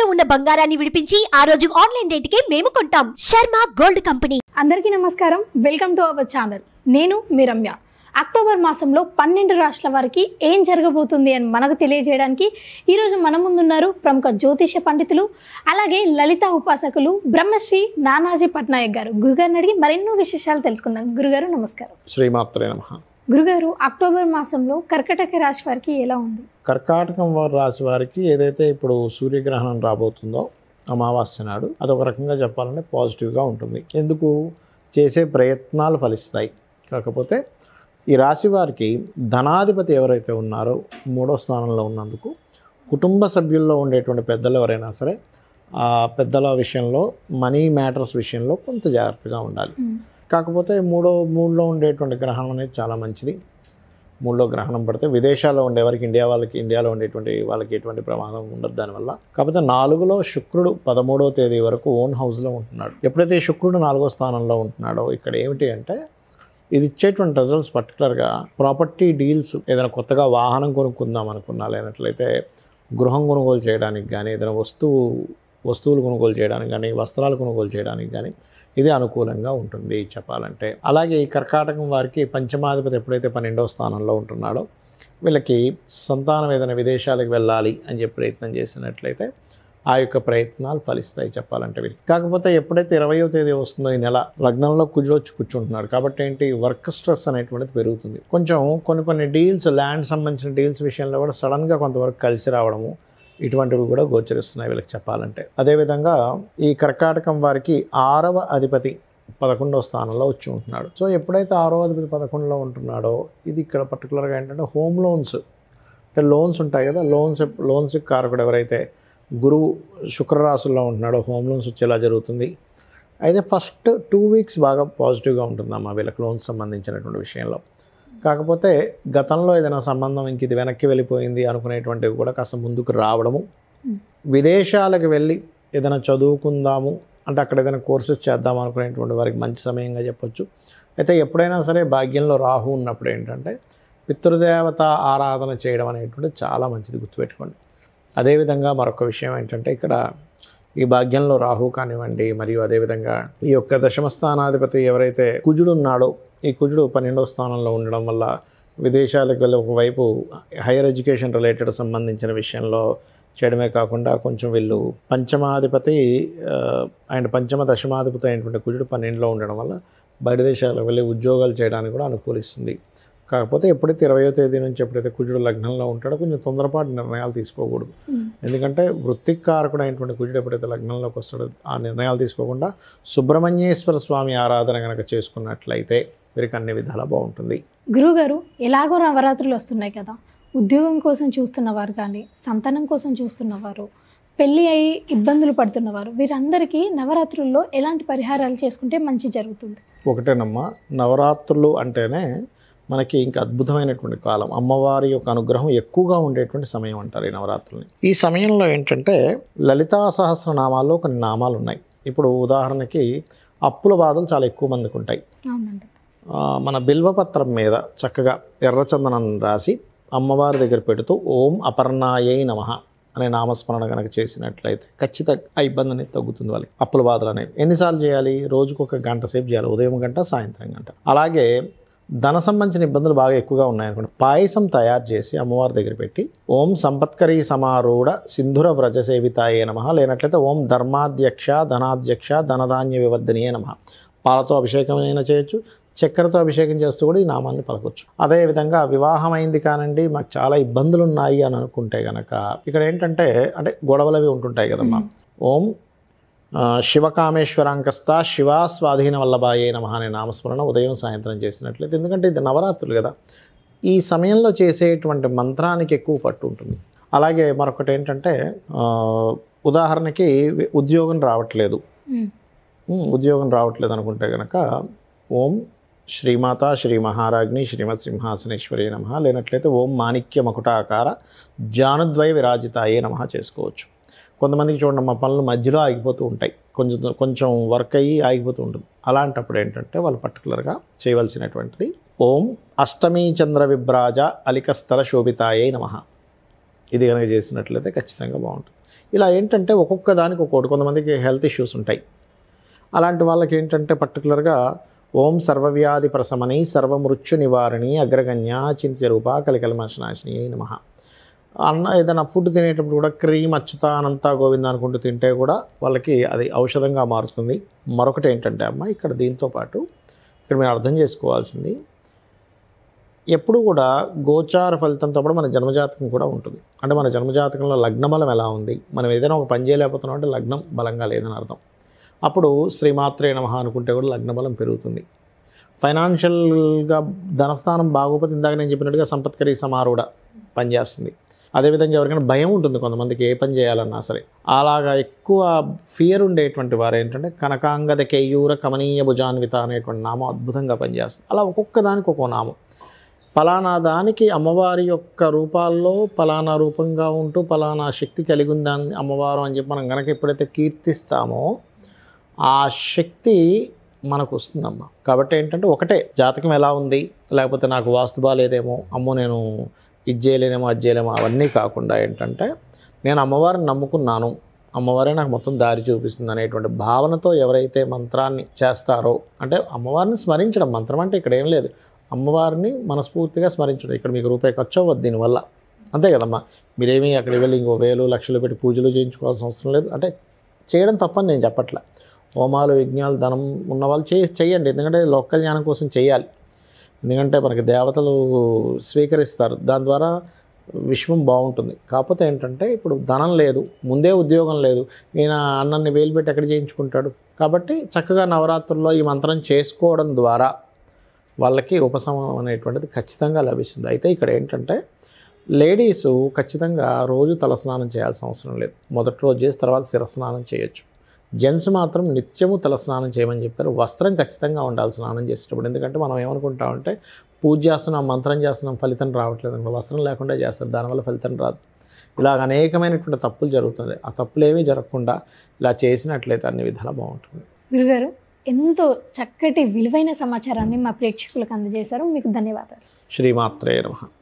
తాకట్టులో ఉన్న బంగారాన్ని విడిపించి ఆ రోజు ఆన్లైన్ రేటుకే మేము కొంటాం శర్మ గోల్డ్ కంపెనీ అందరికీ నమస్కారం వెల్కమ్ టు అవర్ ఛానల్ నేను మీ రమ్య అక్టోబర్ మాసంలో పన్నెండు రాష్ట్రాల వారికి ఏం జరగబోతుంది అని మనకు తెలియజేయడానికి ఈరోజు మన ముందున్నారు ప్రముఖ జ్యోతిష పండితులు అలాగే లలిత ఉపాసకులు బ్రహ్మశ్రీ నానాజీ పట్నాయక్ గారు గురుగారిని అడిగి మరెన్నో విశేషాలు తెలుసుకుందాం గురుగారు నమస్కారం శ్రీమాత్రే నమ గురుగారు అక్టోబర్ మాసంలో కర్కటక రాశి వారికి ఎలా ఉంది కర్కాటకం వారి రాశి వారికి ఏదైతే ఇప్పుడు సూర్యగ్రహణం రాబోతుందో అమావాస్య నాడు అదొక రకంగా చెప్పాలంటే పాజిటివ్గా ఉంటుంది ఎందుకు చేసే ప్రయత్నాలు ఫలిస్తాయి కాకపోతే ఈ రాశి వారికి ధనాధిపతి ఎవరైతే ఉన్నారో మూడో స్థానంలో ఉన్నందుకు కుటుంబ సభ్యుల్లో ఉండేటువంటి పెద్దలు ఎవరైనా సరే ఆ పెద్దల విషయంలో మనీ మ్యాటర్స్ విషయంలో కొంత జాగ్రత్తగా ఉండాలి కాకపోతే మూడో మూడులో ఉండేటువంటి గ్రహణం అనేది చాలా మంచిది మూడులో గ్రహణం పడితే విదేశాల్లో ఉండేవారికి ఇండియా వాళ్ళకి ఇండియాలో ఉండేటువంటి వాళ్ళకి ఎటువంటి ప్రమాదం ఉండదు దానివల్ల కాకపోతే నాలుగులో శుక్రుడు పదమూడవ తేదీ వరకు ఓన్ హౌస్లో ఉంటున్నాడు ఎప్పుడైతే ఈ శుక్రుడు నాలుగో స్థానంలో ఉంటున్నాడో ఇక్కడ ఏమిటి అంటే ఇది ఇచ్చేటువంటి రిజల్ట్స్ పర్టికులర్గా ప్రాపర్టీ డీల్స్ ఏదైనా కొత్తగా వాహనం కొనుక్కుందాం అనుకున్నా లేనట్లయితే గృహం కొనుగోలు చేయడానికి కానీ ఏదైనా వస్తువు వస్తువులు కొనుగోలు చేయడానికి కానీ వస్త్రాలు కొనుగోలు చేయడానికి కానీ ఇది అనుకూలంగా ఉంటుంది చెప్పాలంటే అలాగే ఈ కర్కాటకం వారికి పంచమాధిపతి ఎప్పుడైతే పన్నెండవ స్థానంలో ఉంటున్నాడో వీళ్ళకి సంతానం ఏదైనా విదేశాలకు వెళ్ళాలి అని చెప్పి ప్రయత్నం చేసినట్లయితే ఆ యొక్క ప్రయత్నాలు ఫలిస్తాయి చెప్పాలంటే వీరికి కాకపోతే ఎప్పుడైతే ఇరవయో తేదీ వస్తుందో ఈ నెల లగ్నంలో కుజొచ్చి కూర్చుంటున్నాడు కాబట్టి ఏంటి వర్క్ స్ట్రెస్ అనేటువంటిది పెరుగుతుంది కొంచెం కొన్ని కొన్ని డీల్స్ ల్యాండ్ సంబంధించిన డీల్స్ విషయంలో కూడా సడన్గా కొంతవరకు కలిసి రావడము ఇటువంటివి కూడా గోచరిస్తున్నాయి వీళ్ళకి చెప్పాలంటే అదేవిధంగా ఈ కర్కాటకం వారికి ఆరవ అధిపతి పదకొండవ స్థానంలో వచ్చి ఉంటున్నాడు సో ఎప్పుడైతే ఆరవ అధిపతి పదకొండులో ఉంటున్నాడో ఇది ఇక్కడ పర్టికులర్గా ఏంటంటే హోమ్ లోన్స్ అంటే లోన్స్ ఉంటాయి కదా లోన్స్ లోన్స్ కారకుడు ఎవరైతే గురువు శుక్రరాశుల్లో ఉంటున్నాడో హోమ్ లోన్స్ వచ్చేలా జరుగుతుంది అయితే ఫస్ట్ టూ వీక్స్ బాగా పాజిటివ్గా ఉంటుందమ్మా వీళ్ళకి లోన్స్ సంబంధించినటువంటి విషయంలో కాకపోతే గతంలో ఏదైనా సంబంధం ఇంక ఇది వెనక్కి వెళ్ళిపోయింది అనుకునేటువంటివి కూడా కాస్త ముందుకు రావడము విదేశాలకు వెళ్ళి ఏదైనా చదువుకుందాము అంటే అక్కడ ఏదైనా కోర్సెస్ చేద్దాం అనుకునేటువంటి వారికి మంచి సమయంగా చెప్పొచ్చు అయితే ఎప్పుడైనా సరే భాగ్యంలో రాహు ఉన్నప్పుడు ఏంటంటే పితృదేవత ఆరాధన చేయడం అనేటువంటిది చాలా మంచిది గుర్తుపెట్టుకోండి అదేవిధంగా మరొక విషయం ఏంటంటే ఇక్కడ ఈ భాగ్యంలో రాహు కానివ్వండి మరియు అదేవిధంగా ఈ యొక్క దశమ స్థానాధిపతి ఎవరైతే కుజుడు ఉన్నాడో ఈ కుజుడు పన్నెండవ స్థానంలో ఉండడం వల్ల విదేశాలకు వెళ్ళి ఒకవైపు హైయర్ ఎడ్యుకేషన్ రిలేటెడ్ సంబంధించిన విషయంలో చేయడమే కాకుండా కొంచెం వీళ్ళు పంచమాధిపతి ఆ, అండ్ పంచమ దశమాధిపతి అయినటువంటి కుజుడు పన్నెండులో ఉండడం వల్ల బయట దేశాలకు వెళ్ళి ఉద్యోగాలు చేయడానికి కూడా అనుకూలిస్తుంది కాకపోతే ఎప్పుడైతే ఇరవయో తేదీ నుంచి ఎప్పుడైతే కుజుడు లగ్నంలో ఉంటాడో కొంచెం తొందరపాటు నిర్ణయాలు తీసుకోకూడదు ఎందుకంటే వృత్తికారకుడు అయినటువంటి కుజుడు ఎప్పుడైతే లగ్నంలోకి వస్తాడో ఆ నిర్ణయాలు తీసుకోకుండా సుబ్రహ్మణ్యేశ్వర స్వామి ఆరాధన కనుక చేసుకున్నట్లయితే వీరికి అన్ని విధాలా బాగుంటుంది గురుగారు ఎలాగో నవరాత్రులు వస్తున్నాయి కదా ఉద్యోగం కోసం చూస్తున్నవారు కానీ సంతానం కోసం చూస్తున్నవారు పెళ్ళి అయి ఇబ్బందులు పడుతున్నవారు వీరందరికీ నవరాత్రుల్లో ఎలాంటి పరిహారాలు చేసుకుంటే మంచి జరుగుతుంది ఒకటేనమ్మా నవరాత్రులు అంటేనే మనకి ఇంకా అద్భుతమైనటువంటి కాలం అమ్మవారి యొక్క అనుగ్రహం ఎక్కువగా ఉండేటువంటి సమయం అంటారు ఈ నవరాత్రుల్ని ఈ సమయంలో ఏంటంటే లలితా సహస్రనామాల్లో కొన్ని నామాలు ఉన్నాయి ఇప్పుడు ఉదాహరణకి అప్పుల బాధలు చాలా ఎక్కువ మందికి ఉంటాయి అవునండి ఆ, మన బిల్వపత్రం మీద చక్కగా ఎర్రచందనం రాసి అమ్మవారి దగ్గర పెడుతూ ఓం అపర్ణాయై నమ అనే నామస్మరణ కనుక చేసినట్లయితే ఖచ్చితంగా ఆ ఇబ్బంది అనేది తగ్గుతుంది వాళ్ళకి అప్పుల బాధలు అనేవి ఎన్నిసార్లు చేయాలి రోజుకు ఒక గంట సేపు చేయాలి ఉదయం గంట సాయంత్రం గంట అలాగే ధన సంబంధించిన ఇబ్బందులు బాగా ఎక్కువగా ఉన్నాయనుకోండి పాయసం తయారు చేసి అమ్మవారి దగ్గర పెట్టి ఓం సంపత్కరీ సమారూఢ సింధుర వ్రజ సేవితాయే నమ లేనట్లయితే ఓం ధర్మాధ్యక్ష ధనాధ్యక్ష ధనధాన్య వివర్ధనీయే నమ పాలతో అభిషేకం అయినా చేయొచ్చు చక్కెరతో అభిషేకం చేస్తూ కూడా ఈ నామాన్ని పలకొచ్చు అదేవిధంగా వివాహం అయింది కానండి మాకు చాలా ఇబ్బందులు ఉన్నాయి అని అనుకుంటే గనక ఇక్కడ ఏంటంటే అంటే గొడవలు అవి ఉంటుంటాయి కదమ్మా ఓం ఆ, శివకామేశ్వరాంకస్త శివా స్వాధీన వల్లభాయే నమ అనే నామస్మరణ ఉదయం సాయంత్రం చేసినట్లయితే ఎందుకంటే ఇది నవరాత్రులు కదా ఈ సమయంలో చేసేటువంటి మంత్రానికి ఎక్కువ పట్టు ఉంటుంది అలాగే మరొకటి ఏంటంటే ఆ, ఉదాహరణకి ఉద్యోగం రావట్లేదు ఉమ్. ఉమ్, ఉద్యోగం రావట్లేదు అనుకుంటే కనుక ఓం శ్రీమాత శ్రీ మహారాజ్ని శ్రీమత్ సింహాసనేశ్వరి నమ లేనట్లయితే ఓం మాణిక్య మకుటాకార జానుద్వయ విరాజితాయే నమ చేసుకోవచ్చు కొంతమందికి చూడండి మా పనులు మధ్యలో ఆగిపోతూ ఉంటాయి కొంచెం కొంచెం వర్క్ అయ్యి ఆగిపోతూ ఉంటుంది అలాంటప్పుడు ఏంటంటే వాళ్ళు పర్టికులర్గా చేయవలసినటువంటిది ఓం అష్టమీ చంద్ర విభ్రాజ అలికస్థల శోభితాయే నమ ఇది కనుక చేసినట్లయితే ఖచ్చితంగా బాగుంటుంది ఇలా ఏంటంటే ఒక్కొక్క దానికి ఒక్కొక్కటి కొంతమందికి హెల్త్ ఇష్యూస్ ఉంటాయి అలాంటి వాళ్ళకి ఏంటంటే పర్టికులర్గా ఓం సర్వవ్యాధి ప్రశమని సర్వమృత్యు నివారణి అగ్రగణ్య చింత్యరూప కలికలమశనాశిని నమ అన్న ఏదైనా ఫుడ్ తినేటప్పుడు కూడా క్రీమ్ అచ్యుత అనంత గోవింద అనుకుంటూ తింటే కూడా వాళ్ళకి అది ఔషధంగా మారుతుంది మరొకటి ఏంటంటే అమ్మ ఇక్కడ దీంతో పాటు ఇక్కడ మీరు అర్థం చేసుకోవాల్సింది ఎప్పుడు కూడా గోచార ఫలితంతో పాటు మన జన్మజాతకం కూడా ఉంటుంది అంటే మన జన్మజాతకంలో లగ్న బలం ఎలా ఉంది మనం ఏదైనా ఒక పని చేయలేకపోతున్నాం అంటే లగ్నం బలంగా లేదని అర్థం అప్పుడు శ్రీమాత్రే నమః అనుకుంటే కూడా లగ్న బలం పెరుగుతుంది ఫైనాన్షియల్గా ధనస్థానం బాగోపోతే ఇందాక నేను చెప్పినట్టుగా సంపత్కరి సమారూఢ పనిచేస్తుంది అదేవిధంగా ఎవరికైనా భయం ఉంటుంది కొంతమందికి ఏ పని చేయాలన్నా సరే అలాగా ఎక్కువ ఫియర్ ఉండేటువంటి వారు ఏంటంటే కనకాంగద కేయూర కమనీయ భుజాన్విత అనేటువంటి నామం అద్భుతంగా పనిచేస్తుంది అలా ఒక్కొక్క దానికి ఒక్కో నామం పలానా దానికి అమ్మవారి యొక్క రూపాల్లో పలానా రూపంగా ఉంటూ పలానా శక్తి కలిగి ఉందని అమ్మవారు అని చెప్పి మనం కనుక ఎప్పుడైతే కీర్తిస్తామో ఆ శక్తి మనకు వస్తుందమ్మా కాబట్టి ఏంటంటే ఒకటే జాతకం ఎలా ఉంది లేకపోతే నాకు వాస్తు బాగాలేదేమో అమ్మో నేను ఇది చేయలేనేమో అది చేయలేమో అవన్నీ కాకుండా ఏంటంటే నేను అమ్మవారిని నమ్ముకున్నాను అమ్మవారే నాకు మొత్తం దారి చూపిస్తుంది అనేటువంటి భావనతో ఎవరైతే మంత్రాన్ని చేస్తారో అంటే అమ్మవారిని స్మరించడం మంత్రం అంటే ఇక్కడ ఏం లేదు అమ్మవారిని మనస్ఫూర్తిగా స్మరించడం ఇక్కడ మీకు రూపాయి ఖర్చు అవ్వద్దు దీనివల్ల అంతే కదమ్మా మీరేమీ అక్కడికి వెళ్ళి ఇంకో వేలు లక్షలు పెట్టి పూజలు చేయించుకోవాల్సిన అవసరం లేదు అంటే చేయడం తప్పని నేను చెప్పట్లే హోమాలు యజ్ఞాలు ధనం ఉన్న వాళ్ళు చే చేయండి ఎందుకంటే లోక కళ్యాణం కోసం చేయాలి ఎందుకంటే మనకి దేవతలు స్వీకరిస్తారు దాని ద్వారా విశ్వం బాగుంటుంది కాకపోతే ఏంటంటే ఇప్పుడు ధనం లేదు ముందే ఉద్యోగం లేదు ఈయన అన్నన్ని వేలు పెట్టి ఎక్కడ చేయించుకుంటాడు కాబట్టి చక్కగా నవరాత్రుల్లో ఈ మంత్రం చేసుకోవడం ద్వారా వాళ్ళకి ఉపశమనం అనేటువంటిది ఖచ్చితంగా లభిస్తుంది అయితే ఇక్కడ ఏంటంటే లేడీసు ఖచ్చితంగా రోజు తలస్నానం చేయాల్సిన అవసరం లేదు మొదటి రోజు చేసి తర్వాత శిరస్నానం చేయొచ్చు జెంట్స్ మాత్రం నిత్యము తలస్నానం చేయమని చెప్పారు వస్త్రం ఖచ్చితంగా ఉండాలి స్నానం చేసేటప్పుడు ఎందుకంటే మనం ఏమనుకుంటామంటే పూజ చేస్తున్నాం మంత్రం చేస్తున్నాం ఫలితం రావట్లేదు అనుకో వస్త్రం లేకుండా చేస్తారు దానివల్ల ఫలితం రాదు ఇలాగ అనేకమైనటువంటి తప్పులు జరుగుతుంది ఆ తప్పులు ఏమీ జరగకుండా ఇలా చేసినట్లయితే అన్ని విధాలా బాగుంటుంది గురుగారు ఎంతో చక్కటి విలువైన సమాచారాన్ని మా ప్రేక్షకులకు అందజేశారు మీకు ధన్యవాదాలు శ్రీమాత్రే నమః